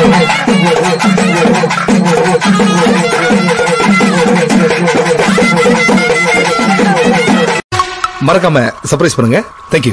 மறக்காம சர்ப்ரைஸ் பண்ணுங்க தேங்க்யூ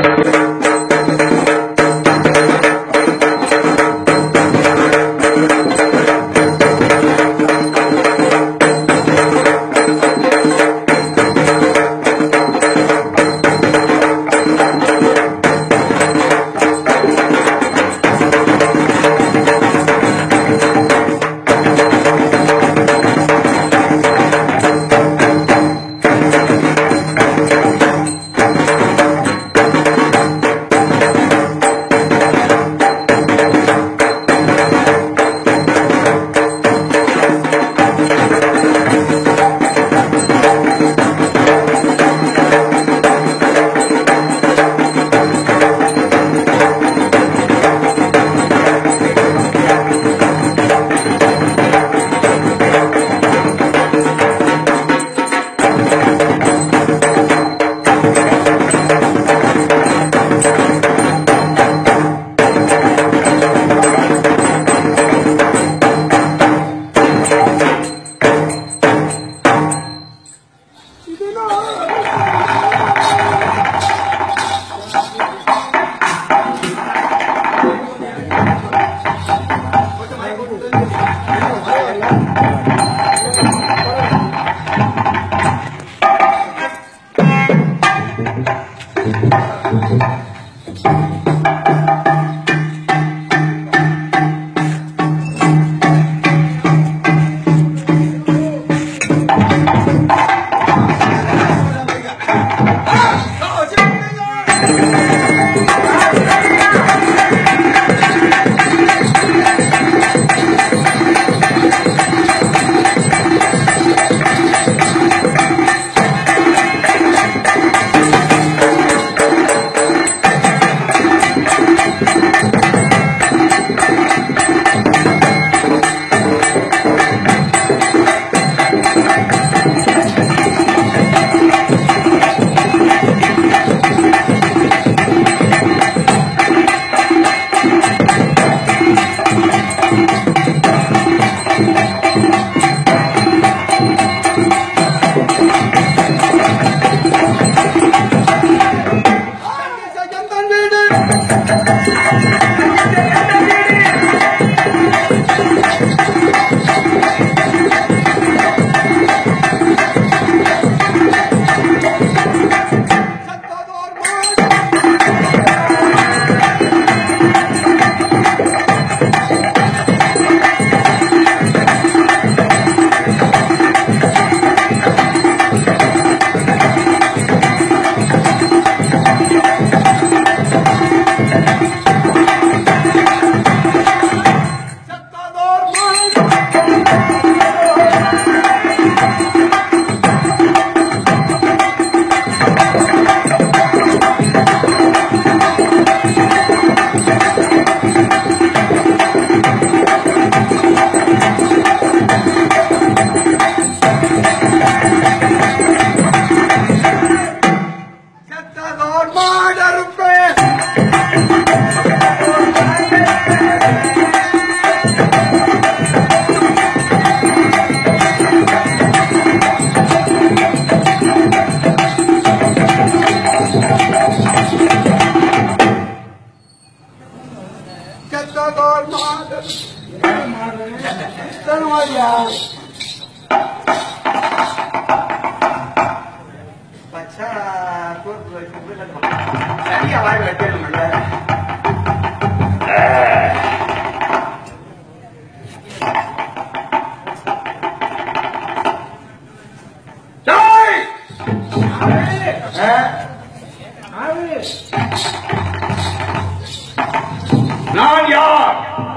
நான் யார்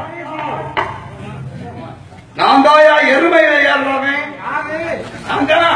நான் தாயா எருமையில ஏறுறவன் நான் தானா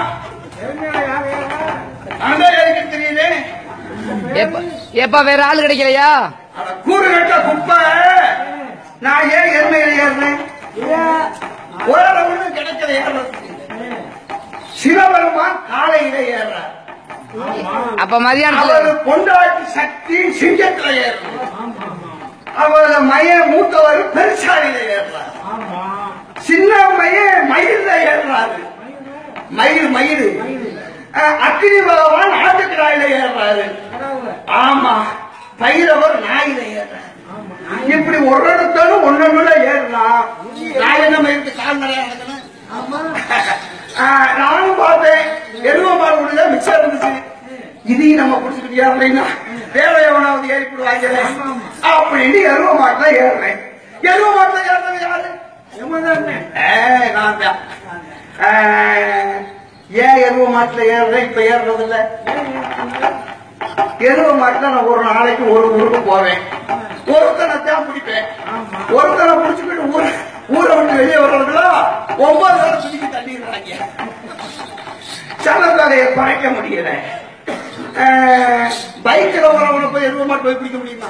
நான் தான் எனக்கு தெரியுது எப்ப- எப்ப வேற ஆள் கிடைக்கலையா அட கூறு கட்ட குப்பை நான் ஏன் எருமையில ஏறுறேன் உலக ஒண்ணு கிடைக்கல ஏறுறதுக்கு சிவபெருமான் காலையில ஏறுறார் அப்ப மதியானத்துல அவரு பொண்டாட்டி சக்தி சிங்கத்துல ஏறுறார் அவரது மைய மூத்தவர் பெருசாலியில ஏறுறாரு சின்ன பையன் மயில்ல ஏறுறாரு மயில் மயில் அஹ், அக்கினி பகவான் ஆட்டுக்கிடாயில ஏறுறாரு ஆமா பைரவர் நாயில ஏறுறாரு இப்படி ஒரு இடத்தாலும் ஒன்னொன்னுல ஏறலாம் நான் என்ன மயிலுக்கு கால் நிறைய நடக்கணும் ஆஹ், நானும் பார்த்தேன் எருவ மாடு உள்ள மிச்சம் இருந்துச்சு இதையும் நம்ம பிடிச்சிக்கிட்டியா அப்படின்னா வேற எவனாவது ஏறி போடுவாங்க அப்படின்னு எருவ மாட்டுல ஏறுறேன் எருவ மாட்டுல ஏறுறது யாரு ஏய், நான் தான். ஆஹ், ஏன் எருவ மாட்டுல ஏறுறேன் இப்ப ஏறுறது இல்ல எருவ மாட்டுல நான் ஒரு நாளைக்கு ஒரு ஊருக்கு போவேன் ஒருத்தனை தான் பிடிப்பேன் ஒருத்தனை பிடிச்சிக்கிட்டு ஊர ஊரை விட்டு வெளியே வர்றதுல ஒன்பது வேலை சுத்தி தள்ளிடுறாங்க சனத்தொகையை குறைக்க முடியல பைக்ல வரவனை போய் எருவ மாட்டு போய் பிடிக்க முடியுமா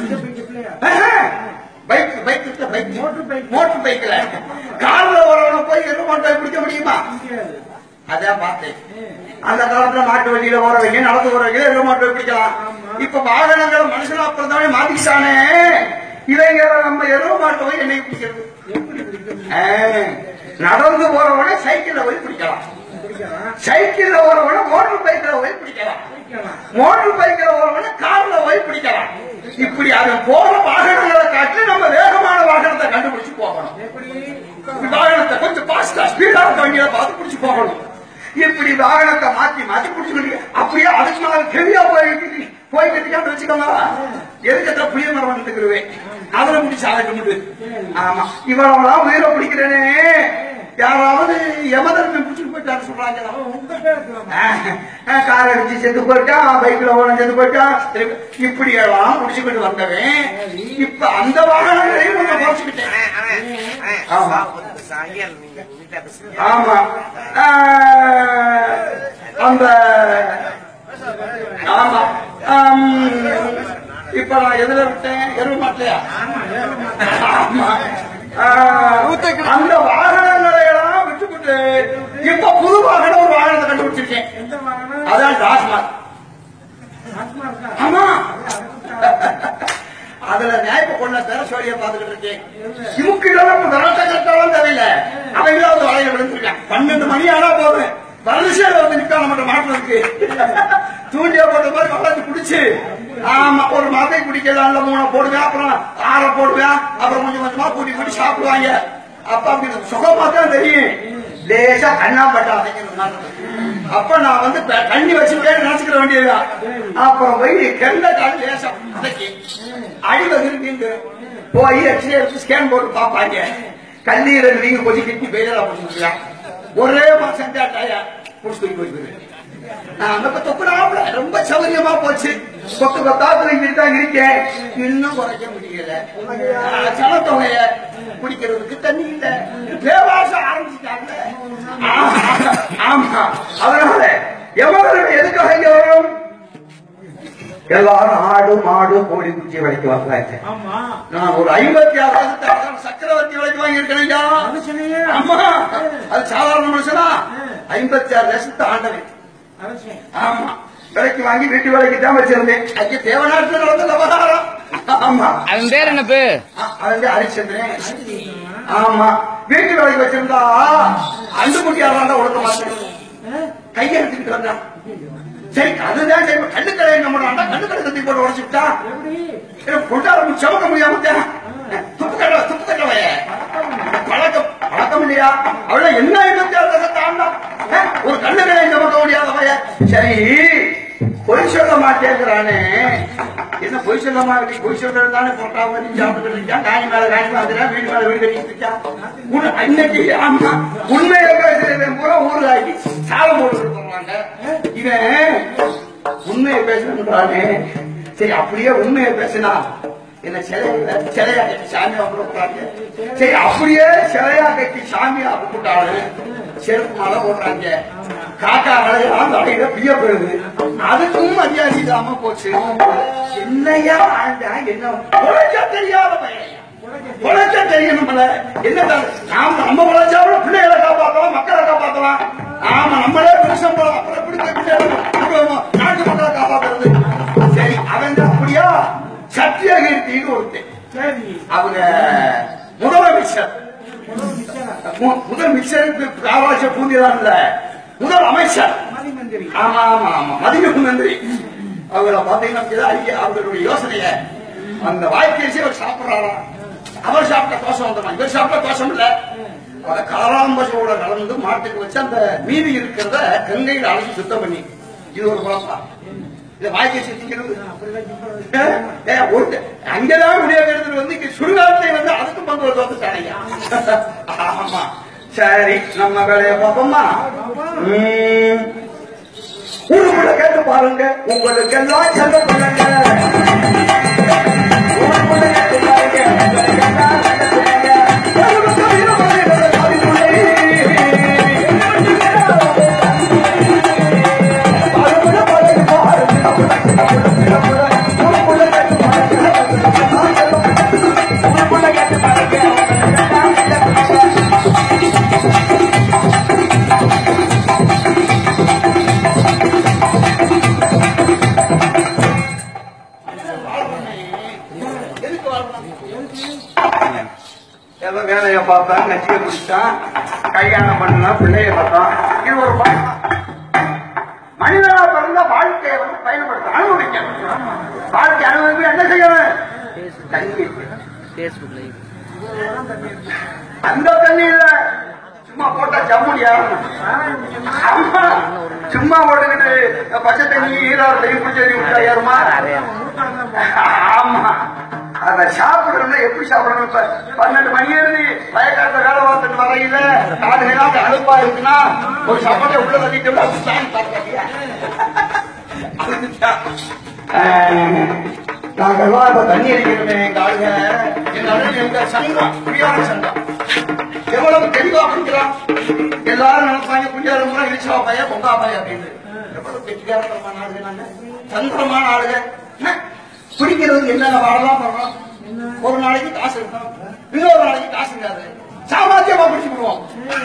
bike bike bike motor bike motor பைக்ல கார்ல வரவனை போய் எருவ மாட்டு போய் பிடிக்க முடியுமா அதான் பார்த்தேன் அந்த காலத்துல மாட்டு வண்டியில போறவங்க நடந்து போறவங்க எருவ மாட்டு போய் பிடிக்கலாம் இப்ப வாகனங்களை மனுஷனா பிறந்தவனே மாத்திக்கிட்டானே இவங்க நம்ம எருவ மாட்டை போய் என்னைக்கு பிடிக்கிறது ஆ, நடந்து போறவன சைக்கிள்ல போய் பிடிக்கலாம் சைக்கிள்ல போறவன மோட்டர் பைக்ல போய் பிடிக்கலாம் மோட்டர் பைக்ல போறவன கார்ல போய் பிடிக்கலாம் இப்படி அவன் போற வாகனங்களை காட்டி நம்ம வேகமான வாகனத்தை கண்டுபிடிச்சு போகணும் வாகனத்தை கொஞ்சம் பாஸ்டா ஸ்பீடா வண்டியில பார்த்து பிடிச்சு போகணும் இப்படி வாகனத்தை மாத்தி மாத்தி பிடிச்சு அப்படியே அதுக்கு மேல ஹெவியா போய் போய்கிட்டு இருக்கான்னு வச்சுக்கோங்க எதுக்கத்துல புளிய மரம் வந்துருக்குருவேன் அதுல முடிச்சு அழைக்க முடியுது ஆமா இவ்வளவுலாம் உயிரை பிடிக்கிறேனே யாராவது யமதர்மன் பிடிச்சிட்டு போயிட்டாரு சொல்றாங்க கார் அடிச்சு செத்து போயிட்டான் பைக்ல ஓடம் செத்து போயிட்டான் திருப்பி இப்படி எல்லாம் முடிச்சுக்கிட்டு வந்தவன் இப்ப அந்த வாகனங்களையும் கொஞ்சம் குறைச்சுக்கிட்டேன் ஆமா ஆமா ஆஹ், அந்த ஆமா ஆம், இப்ப நான் எதுல விட்டேன் எருவு மாட்டலையா ஆமா ஆஹ், அந்த வாகனங்களை எல்லாம் விட்டுவிட்டு இப்ப புது வாகனம் ஒரு வாகனத்தை கண்டுபிடிச்சிருக்கேன் அதான் டாஸ்மாக் ஆமா அதுல நியாயப்ப கொண்ட பெரசோடிய பாத்துக்கிட்டு இருக்கேன் இமுக்கிடம் விரட்ட கட்டாலும் தெரியல அவங்களாவது வலையில விழுந்திருக்கான் பன்னெண்டு மணி ஆனா போதும் வரிசையில வந்து நிக்கா நம்ம மாட்டுறதுக்கு தூண்டியா போட்ட மாதிரி வளர்ந்து குடிச்சு ஆமா ஒரு மதை குடிக்கலாம்ல மூணை போடுவேன் அப்புறம் ஆறை போடுவேன் அப்புறம் கொஞ்சம் கொஞ்சமா கூட்டி கூட்டி சாப்பிடுவாங்க அப்ப அப்படி சுகமா தான் தெரியும் லேசா கண்ணா பட்டாங்க அப்ப நான் வந்து ப- தண்ணி வச்சுட்டேன்னு நினைச்சுக்கிற வேண்டியதுதான் அப்புறம் போய் கெண்ட கால் லேசா அடக்கி அடியில விரும்பிட்டு போய் எக்ஸ்ரே எடுத்து ஸ்கேன் போட்டு பார்ப்பாங்க கல்லீரல் நீங்க கொஞ்சம் கிட்னி பெயிலா பிடிச்சிருக்கலாம் ஒரே மாசம் தாட்டாயா புடிச்சு தூக்கி போயிருக்கு நான் இப்ப தொக்குறாப்ல ரொம்ப சௌகரியமா போச்சு கொத்து கொத்தாத்துல இங்கிட்டு தான் இருக்கேன் இன்னும் குறைக்க முடியல ஆஹ், சனத்தொகைய குடிக்கிறதுக்கு தண்ணி இல்ல பேவாசம் ஆரம்பிச்சுட்டாங்க ஆமா, ஆமா அதனால எவ்வளவு எதுக்காக இங்க வரும் எல்லாரும் ஆடு மாடு கோழி குச்சி விலைக்கு வாங்கலாங்க நான் ஒரு ஐம்பத்தி ஆறு வருஷத்துக்கு சக்கரவர்த்தி விலைக்கு வாங்கி இருக்கேன் ஆமா அது சாதாரண மனுஷனா ஐம்பத்தி ஆறு லட்சத்து ஆண்டவன் ஆமா விலைக்கு வாங்கி வீட்டு விலைக்கு தான் வச்சிருந்தேன் ஐயா தேவநாட்டில் நடந்த விவகாரம் ஆமா அவன் பேர் என்ன பே அ- அது ஹரிச்சந்திரன் ஆமா வீட்டு வேலைக்கு வச்சிருந்தா அண்டு முட்டியாதான் ஒழுக்க மாட்டேன் கையை எடுத்துக்கிட்டு வந்தான் சரி அதுதான் சரி கண்ணு கடை என்ன பண்ணா கண்ணு கடை கத்தி போட்டு உடச்சுட்டா கொண்டாட சமக்க முடியாம துப்பு கட்ட துப்பு கட்டவைய பழக்கம் பழக்கம் இல்லையா அவள என்ன இருபத்தி ஆறு லட்சம் தாண்டா அஹ், ஒரு கண்ணு கடை சமக்க முடியாதவைய சரி பொய் சொல்ல மாட்டேங்கிறானே என்ன பொய் சொல்ல மாட்டேன் பொய் சொல்றது தானே போட்டா வந்து சாப்பிட்டு இருக்கான் காணி மேல காணி வாங்குறான் வீடு மேல வீடு கட்டிட்டு இருக்கான் உன் அன்னைக்கு ஆமா உண்மையை பேசுறவன் பூரா ஊர்ல ஆகி சாலம் போட்டு சொல்றாங்க இவன் உண்மையை பேசுறானே சரி அப்படியே உண்மையை பேசினா என்ன சிலையில சிலையா கட்டி சாமியா கூப்பிடுறாங்க சரி அப்படியே சிலையா கட்டி சாமியா கூப்பிட்டாரு செருப்பு மழை போடுறாங்க காக்கா அழகான் தலையில பிய போயிருது அதுக்கும் மரியாதை இல்லாம போச்சு என்னையா ஆண்டா என்ன உழைக்க தெரியாத பையன் உழைக்க தெரியணும்ல என்ன நாம நம்ம உழைச்சாலும் பிள்ளைகளை காப்பாத்தலாம் மக்களை காப்பாத்தலாம் நாம நம்மளே புருஷன் போலாம் அப்புறம் எப்படி போய் பிள்ளைகளை குடும்பம், நாட்டு மக்களை காப்பாத்துறது சரி அவன் அப்படியா சத்தியகீர்த்தின்னு ஒருத்தன் அவங்க முதலமைச்சர் அமைச்சர் மு- முதல் மிக்சருக்கு காவாட்சி பூந்திதான் இல்ல முதல் அமைச்சர் ஆமா ஆமா ஆமா மதிப்பு நன்றி அவங்கள பாத்தீங்கன்னா அப்படிதான் அறிக்கை அவர்களுடைய யோசனைய அந்த வாய்க்கேசி அவர் சாப்பிடுறாரா அவர் சாப்பிட்ட தோசம் வந்தமா இவர் சாப்பிட்ட தோசம் இல்ல அத காராம்பசோட கலந்து மாட்டுக்கு வச்சு அந்த மீதி இருக்கிறத கங்கையில் அலசி சுத்தம் பண்ணி இது ஒரு குழப்பம் இத வாய்க்கேசி திங்கிறது ஏ, ஏ, ஒரு- அங்கதான் முடியாத இடத்துல வந்து இங்க சுடுகாட்டை வந்து அதுக்கும் பங்கு வந்து வந்துட்டானையா ஆமா சரி நம்ம வேலையை பார்ப்போமா ம். ஊருக்குள்ள கேட்டு பாருங்க உங்களுக்கு எல்லாம் செல்ல பண்ணுங்க ஊருக்குள்ள கேட்டு பாருங்க உங்களுக்கு எல்லாம் செல்ல பண்ணுங்க. ஒரு பக்கம் இருபது இடத்துல காவிக்குள்ளே. பாருங்க, பாருங்க, பாருங்க. ஊருக்குள்ள கேட்டு பாருங்க. ஊருக்குள்ள கேட்டு பாருங்க. உங்களுக்கு எல்லாம் செல்ல பண்ணுங்க. எதுக்கு வாழணும்? ஏதோ வேலையை பார்த்தான் நச்சியை குடிச்சான் கல்யாணம் பண்ணா பிள்ளைய பார்த்தான் இது ஒரு பழக்கம் மனிதனா பிறந்த வாழ்க்கையை வந்து பயன்படுத்த அனுபவிக்கணும் வாழ்க்கை அனுபவிக்க என்ன செய்யணும் தண்ணி பேஸ்புக்ல அந்த தண்ணி இல்ல சும்மா போட்டா ஜம்முடியா ஆமா. சும்மா போட்டுக்கிட்டு பச்சை தண்ணி ஈராறு தண்ணி குடிச்சடி விட்டா ஏறுமா ஆமா அத சாப்பிடணும்னா எப்படி சாப்பிடணும் இப்ப பன்னெண்டு மணி ஏறி வயக்காட்ட வேலை பார்த்துட்டு வரையில காடுகளாக அழுப்பா இருக்குன்னா ஒரு சாப்பாட்டை உள்ள தள்ளிட்டு விட ஃபேன் பார்க்கறியா அதுக்குதான். ஆஹ், நாங்கெல்லாம் இப்ப தண்ணி அடிக்கிறோமே எங்க ஆளுங்க எங்க எங்க சங்கம் குடியார சங்கம் எவ்வளவு தெளிவா குடிக்கிறான் எல்லாரும் நினைப்பாங்க குடியார முறை இழிச்சா பைய பொங்கா பைய அப்படின்னு எவ்வளவு கெட்டிக்காரமான ஆளுங்க நாங்க தந்திரமான ஆளுங்க என்ன? குடிக்கிறது என்னென்ன வாழலாம் பண்றோம் ஒரு நாளைக்கு காசு இருக்கும் இன்னொரு நாளைக்கு காசு இருக்காது சாமாத்தியமா குடிச்சு விடுவோம்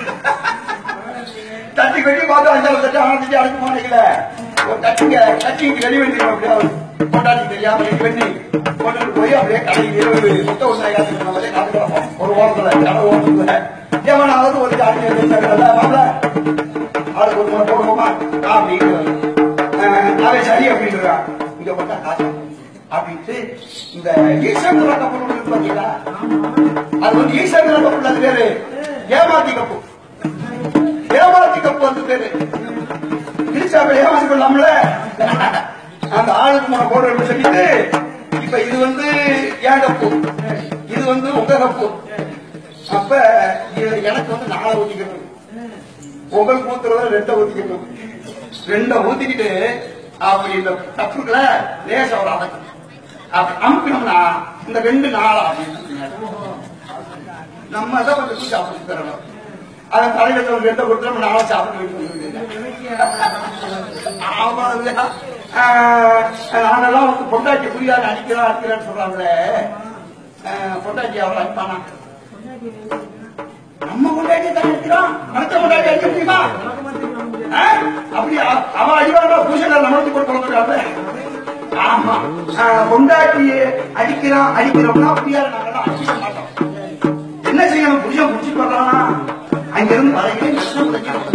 தட்டி கட்டி பார்த்து அஞ்சாவது தட்டு ஆனந்துட்டு அடுக்க மாட்டேங்கல ஒரு தட்டிங்க தட்டிக்கு ரெடி பண்ணிடுவோம் அப்படியே கொண்டாடி தெரியாம ரெடி பண்ணி கொண்டுட்டு போய் அப்படியே கடைக்கு இருபது முட்டை ஒன்றை காத்துக்கிறோம் காத்து கிடப்போம் ஒரு ஓரத்துல கடை ஓரத்துல எவனாவது ஒரு ஜாதி மாப்பிள ஆளுக்கு ஒரு முறை போடுவோமா அப்படின்னு அவன் சரி அப்படின்றான் இங்க போட்டா காசு அப்படின்ட்டு இந்த ஈஸ்வர கப்பல் ஒண்ணு இருக்கு பாத்தீங்களா அது வந்து ஈஸ்வர கப்பல் அது பேரு ஏமாத்தி கப்பு ஏமாத்தி கப்பு வந்து பேரு கிழிச்சாப்ப ஏமாத்தி கொள்ளாமல அந்த ஆளுக்கு நம்ம போடுறோம்னு சொல்லிட்டு இப்ப இது வந்து ஏன் கப்பு இது வந்து உங்க கப்பு அப்ப இது எனக்கு வந்து நாளை ஊத்திக்கணும் உங்களுக்கு ஊத்துறத ரெண்ட ஊத்திக்கணும் ரெண்ட ஊத்திக்கிட்டு அப்படி இந்த தப்புக்குள்ள லேச ஒரு அடக்கம் அப்படி அமுக்கணும்னா இந்த ரெண்டு நாளா அப்படின்னு நம்ம தான் கொஞ்சம் தூக்கி சாப்பிட்டு தரணும் அதன் தலையில ஒரு ரெண்டை கொடுத்து நம்ம நாளா சாப்பிட்டு ஆமா இல்லையா? ஆஹ், நானெல்லாம் வந்து பொண்டாட்டி புரியாது அடிக்கிறா அடிக்கிறான்னு சொல்றாங்களே ஆஹ், பொண்டாட்டி அவளை அடிப்பானா நம்ம கொண்டாடி தான் இருக்கிறோம் அடுத்த கொண்டாடி அடிக்க முடியுமா ஆ? அப்படி அ- அவன் அடிவாங்க பூசல நம்மளுக்கு போட்டு கொடுக்குறாங்க ஆமா ஆ, கொண்டாட்டி அடிக்கிறான் அடிக்கிறோம்னா அப்படியா நாங்கெல்லாம் அடிக்க மாட்டோம் என்ன செய்யணும் புருஷன் புடிச்சிட்டு வர்றானா அங்கிருந்து வரையிலே நஷ்டம்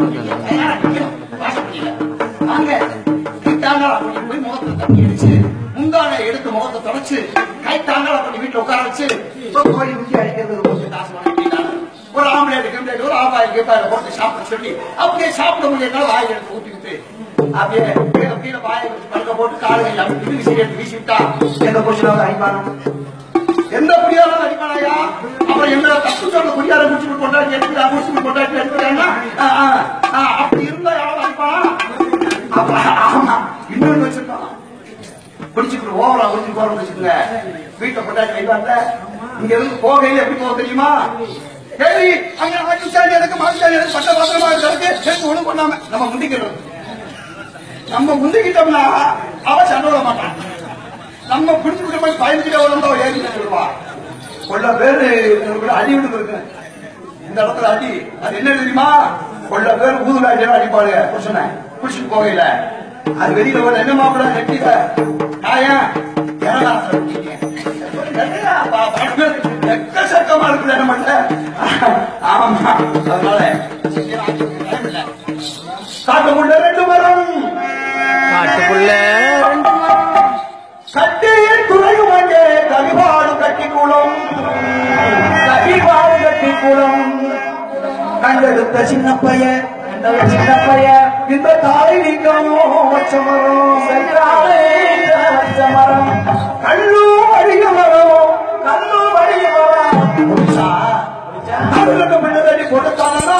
வாங்க கைத்தாங்களா அப்படி போய் முகத்துல தண்ணி அடிச்சு முந்தானை எடுத்து முகத்தை தொடச்சு கைத்தாங்களா அப்படி வீட்டுல உட்கார வச்சு இப்போ கோழி ஊற்றி அடிக்கிறது கொஞ்சம் காசு வாங்கிட்டாங்க ஒரு ஆம்லேட் கிம்லேட் ஒரு ஆபாய் கேப்பாயில போட்டு சாப்பிட சொல்லி அப்படியே சாப்பிட முடியல வாய் எடுத்து ஊத்திக்கிட்டு அப்படியே கீழே கீழே வாயை வச்சு படுக்க போட்டு காலையில் அப்படி வீட்டுக்கு சீரியல் வீசி விட்டா எந்த பொசிஷனாவது அடிப்பானோ எந்த குடியாலும் அடிப்பானாயா அப்புறம் எந்த தப்பு சொல்ல குடியார முடிச்சு கொண்டாடி எடுக்கிறா முடிச்சு கொண்டாடி எடுக்கிறான்னா அப்படி இருந்தா யாரும் அடிப்பானா அப்ப ஆமா இன்னொன்னு வச்சிருக்கான் பிடிச்சிட்டு ஓவரா பிடிச்சிட்டு போறோம்னு வச்சுக்கோங்க வீட்டை கொண்டாடி வைப்பாங்க இங்க இருந்து போகையில எப்படி போக தெரியுமா சரி அங்க ஆட்சிச்சாலி எனக்கு மாட்டுச்சாலி எனக்கு பட்ட பாத்திரமா இருக்கு சேர்த்து ஒண்ணு பண்ணாம நம்ம முந்திக்கிறோம் நம்ம முந்திக்கிட்டோம்னா அவ சண்டை விட மாட்டான் நம்ம பிடிச்சிட்டு போய் பயந்துட்டு எவ்வளோ ஏறி சொல்லுவா கொள்ள பேரு உங்களுக்கு அடி விடுது இருக்கு இந்த இடத்துல அடி அது என்ன தெரியுமா கொள்ள பேர் ஊதுல அடியா அடிப்பாரு புருஷனை புடிச்சிட்டு போகையில அது வெளியில ஒரு என்ன மாப்பிள்ள நெட்டில காயன் ஏழாம் என்னடா, பா- பணம் எக்கச்சக்கமா இருக்குல்ல நம்மகிட்ட. ஆமா அதனால time இல்ல. காட்டுக்குள்ள ரெண்டு மரம் காட்டுக்குள்ள கட்டியில் துறையும் அங்கே கவிபாடு கட்டிக்குளம் கவிபாடு கட்டிக்குளம் கண்டெடுத்த சின்ன பையன் கண்டெடுத்த சின்ன பையன் இந்த தாய் நிற்கணும் வச்ச மரம் சென்றாலே வச்ச மரம் கல்லும் அடிக மரம் கல்லும் அடிக மரம் புரிச்சா அவர்களுக்கு பின்னதடி கொடுத்தாங்கன்னா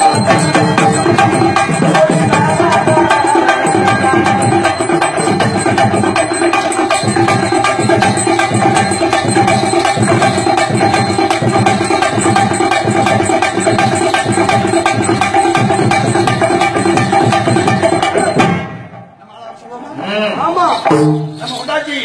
ஆமா நம்ம உண்டாச்சி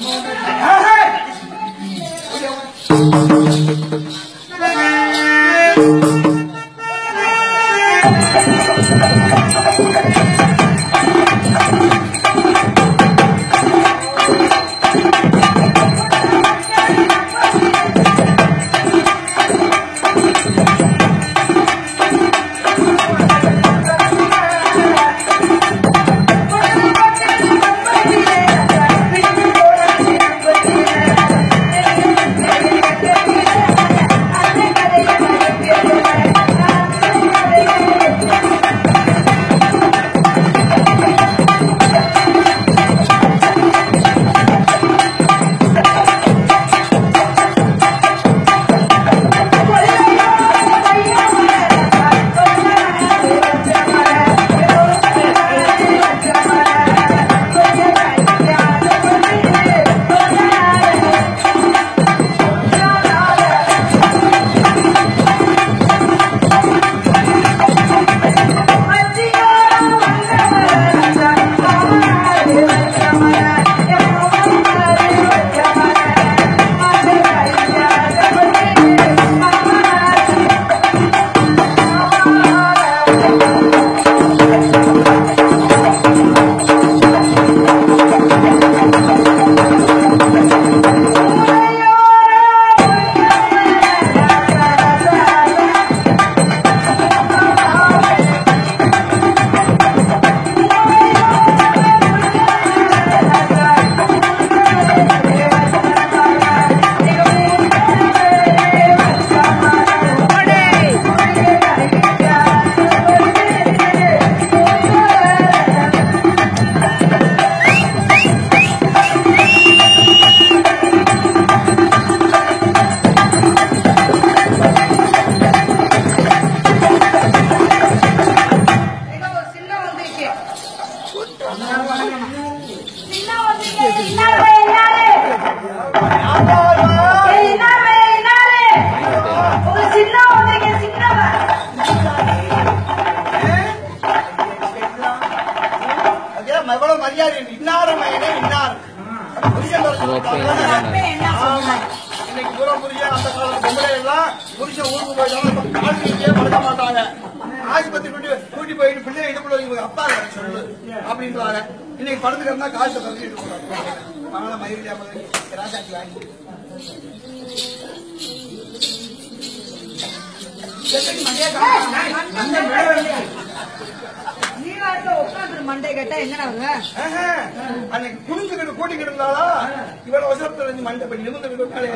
அதெல்லாம் எவ்வளவு மரியாதை இன்னார மயனே இன்னார் புருஷன் பிறந்தவங்க ஆமா. இன்னைக்கு பூரா புருஷன் அந்த காலத்து பொம்பளை எல்லாம் புருஷன் ஊருக்கு போயிட்டாலும் கால் வீட்டிலே படுக்க மாட்டாங்க ஆஸ்பத்திரி கூட்டி கூட்டி போயிட்டு பிள்ளை இடுப்புல இவங்க அப்பா வேற சொல்லு அப்படின்றாங்க இன்னைக்கு படுத்துக்கிறதா காசை தள்ளிட்டு போறாங்க மகள மயிரில் ராசாத்தி வாங்கி எத்தனை மண்டையா காணும்? மண்டை மேல வந்து. நீ வாட்டில உட்காந்துரு மண்டை கேட்டா எங்கடா வருவ ஆஹா. அன்னைக்கு குனிஞ்சுக்கிட்டு கூட்டிக்கிட்டு இருந்தாளா இவ்வளவு வருஷத்துல இருந்து மண்டை பண்ணி நிமிந்து விட்டாலே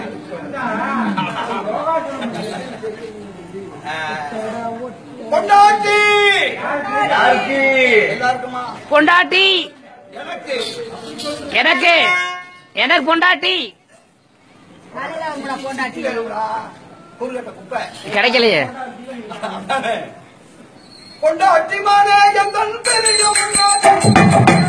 கொண்டாட்டி யாருக்கு எல்லாருக்குமா பொண்டாட்டி எனக்கு எனக்கு எனக்கு பொண்டாட்டி காலையில உங்கள போண்டாட்டி கேளுடா. குறுகட்ட குப்பை கிடைக்கலையே கொண்டாட்டி மானே எந்தன் பெரிய முன்னாடி